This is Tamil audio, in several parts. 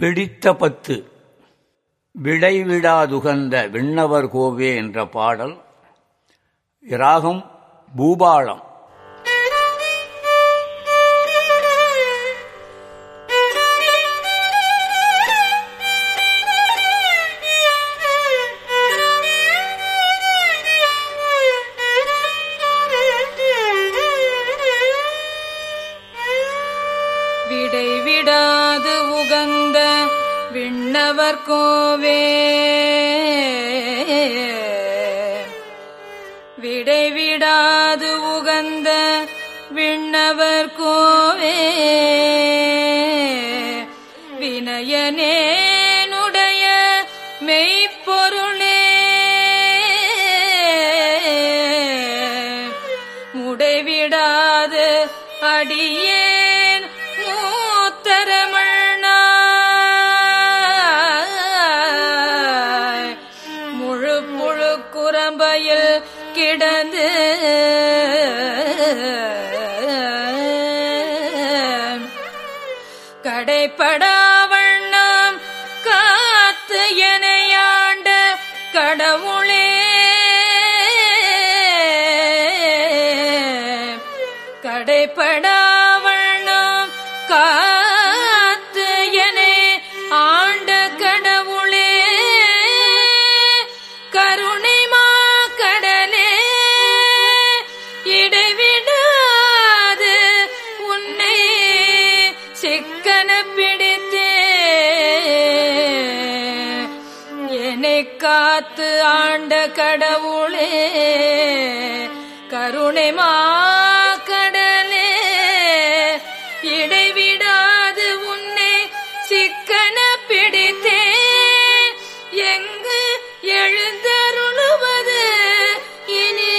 பிடித்த பத்து விடைவிடாதுகந்த விண்ணவர் கோவே என்ற பாடல் இராகம் பூபாளம் விடை விடாது உகந்த விண்ணவர் கோவே விடை விடாது உகந்த விண்ணவர் கோவே வினயனேனுடைய மெய்ப்பொருளே முடைவிடாது அடியேன் மூத்தரமண்ணாய் முழு முழு குரம்பையில் கிடந்து கடைப்படாவண்ணம் காத்து எனையாண்ட கடவுளே கடைப்படாவண்ணம் காத்து எனை ஆண்ட கடவுளே கருணைமா கடலே இடைவிடாது உன்னை சிக்கன பிடித்தே என்னை காத்து ஆண்ட கடவுளே கருணைமா கடலே இடைவிடாது உன்னை சிக்கன பிடித்தே எங்கு எழுந்தருளுவது இனி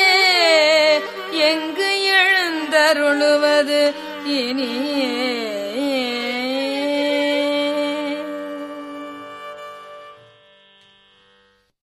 எங்கு எழுந்தருளுவது இனி